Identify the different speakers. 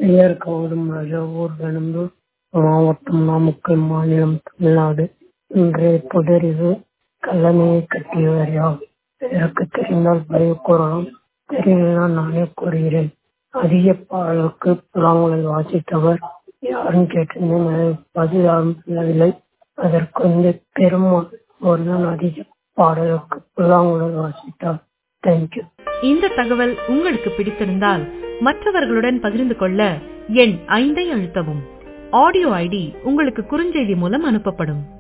Speaker 1: பெயர் கௌதம் ராஜா ஊர் வேணும்பூர் மாவட்டம் நாமக்கல் மாநிலம் தமிழ்நாடு இன்றைய புதறிவு கல்லணையை கட்டியவர் யார் எனக்கு தெரிந்தால் பதில் கூறலாம் தெரியலனா நானே கூறுகிறேன் அதிக பாடலுக்கு புல்லாங்குழல் வாசித்தவர் யாருன்னு கேட்டிருந்தேன் அது பதில் யாரும் சொல்லவில்லை அதற்கு வந்து பெருமாள் அவர்தான் அதிக பாடலுக்கு புல்லாங்குழல் வாசித்தார் தேங்க்யூ
Speaker 2: இந்த தகவல் உங்களுக்கு பிடித்திருந்தால் மற்றவர்களுடன் பகிர்ந்து கொள்ள எண் ஐந்தை அழுத்தவும் ஆடியோ ஐடி உங்களுக்கு குறுஞ்செய்தி மூலம் அனுப்பப்படும்